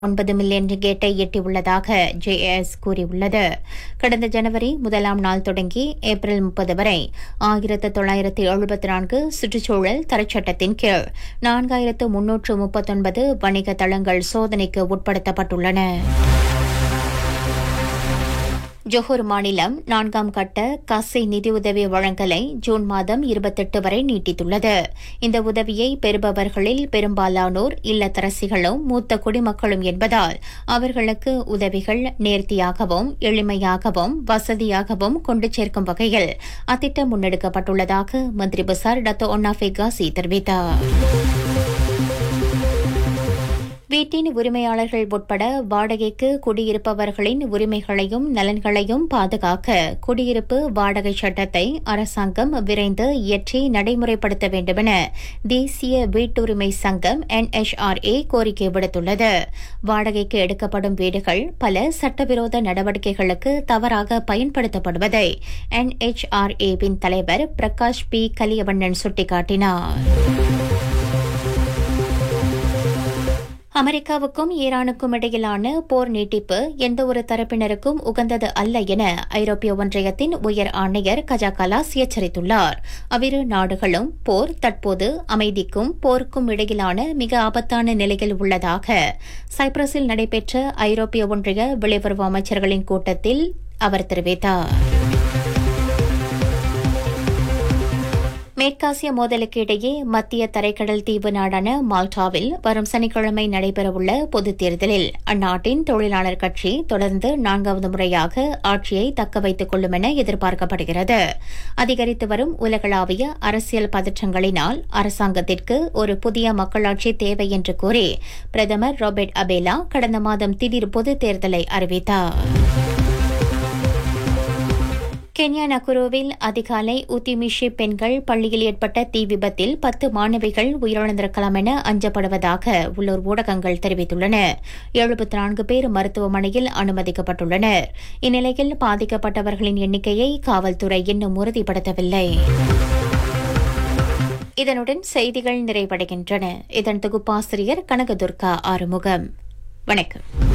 ஒன்பது மில்லியன் ரிகேட்டை எட்டியுள்ளதாக ஜேஎஸ் கூறியுள்ளது கடந்த ஜனவரி முதலாம் நாள் தொடங்கி ஏப்ரல் முப்பது வரை ஆயிரத்து தொள்ளாயிரத்து எழுபத்தி நான்கு சுற்றுச்சூழல் தரச்சட்டத்தின் கீழ் நான்காயிரத்து முன்னூற்று முப்பத்தொன்பது வணிக தளங்கள் சோதனைக்கு உட்படுத்தப்பட்டுள்ளன ஜொஹூர் மாநிலம் நான்காம் கட்ட கசை நிதியுதவி வழங்கலை ஜூன் மாதம் இருபத்தெட்டு வரை நீட்டித்துள்ளது இந்த உதவியை பெறுபவர்களில் பெரும்பாலானோர் இல்லத்தரசிகளும் மூத்த குடிமக்களும் என்பதால் அவர்களுக்கு உதவிகள் நேர்த்தியாகவும் எளிமையாகவும் வசதியாகவும் கொண்டு சேர்க்கும் வகையில் அத்திட்டம் முன்னெடுக்கப்பட்டுள்ளதாக மந்திரி பசார் டத்தோ ஒன்னாஃபே காசி தெரிவித்தார் வீட்டின் உரிமையாளர்கள் உட்பட வாடகைக்கு குடியிருப்பவர்களின் உரிமைகளையும் நலன்களையும் பாதுகாக்க குடியிருப்பு வாடகை சட்டத்தை அரசாங்கம் விரைந்து இயற்றி நடைமுறைப்படுத்த வேண்டுமென தேசிய வீட்டுரிமை சங்கம் என்எச்ஆர்ஏ கோரிக்கை விடுத்துள்ளது வாடகைக்கு எடுக்கப்படும் வீடுகள் பல சட்டவிரோத நடவடிக்கைகளுக்கு தவறாக பயன்படுத்தப்படுவதை என்எச்ஆர்ஏவின் தலைவர் பிரகாஷ் பி கலியவண்ணன் சுட்டிக்காட்டினார் அமெரிக்காவுக்கும் ஈரானுக்கும் இடையிலான போர் நீட்டிப்பு எந்தவொரு தரப்பினருக்கும் உகந்தது அல்ல என ஐரோப்பிய ஒன்றியத்தின் உயர் ஆணையர் கஜா கலாஸ் எச்சரித்துள்ளார் அவ்விரு நாடுகளும் போர் தற்போது அமைதிக்கும் போருக்கும் இடையிலான மிக ஆபத்தான நிலையில் உள்ளதாக சைப்ரஸில் நடைபெற்ற ஐரோப்பிய ஒன்றிய வெளியுறவு அமைச்சர்களின் கூட்டத்தில் அவர் தெரிவித்தார் மேற்காசிய மோதலுக்கு இடையே மத்திய தரைக்கடல் தீவு நாடான மால்டாவில் வரும் சனிக்கிழமை நடைபெறவுள்ள பொதுத் தேர்தலில் அந்நாட்டின் தொழிலாளர் கட்சி தொடர்ந்து நான்காவது முறையாக ஆட்சியை தக்க வைத்துக் கொள்ளும் என எதிர்பார்க்கப்படுகிறது அதிகரித்து வரும் உலகளாவிய அரசியல் பதற்றங்களினால் அரசாங்கத்திற்கு ஒரு புதிய மக்களாட்சி தேவை என்று கூறி பிரதமர் ராபர்ட் அபேலா கடந்த மாதம் திடீர் பொதுத் தேர்தலை அறிவித்தார் கென்யா நகுரோவில் அதிகாலை உத்திமிஷி பெண்கள் பள்ளியில் ஏற்பட்ட தீ விபத்தில் பத்து மாணவிகள் உயிரிழந்திருக்கலாம் என அஞ்சப்படுவதாக உள்ளூர் ஊடகங்கள் தெரிவித்துள்ளன எழுபத்தி நான்கு பேர் மருத்துவமனையில் அனுமதிக்கப்பட்டுள்ளனர் இந்நிலையில் பாதிக்கப்பட்டவர்களின் எண்ணிக்கையை காவல்துறை இன்னும் உறுதிப்படுத்தவில்லை இதனுடன் செய்திகள் நிறைவடைகின்றன இதன் தொகுப்பாசிரியர் கனகதுர்கா ஆறுமுகம் வணக்கம்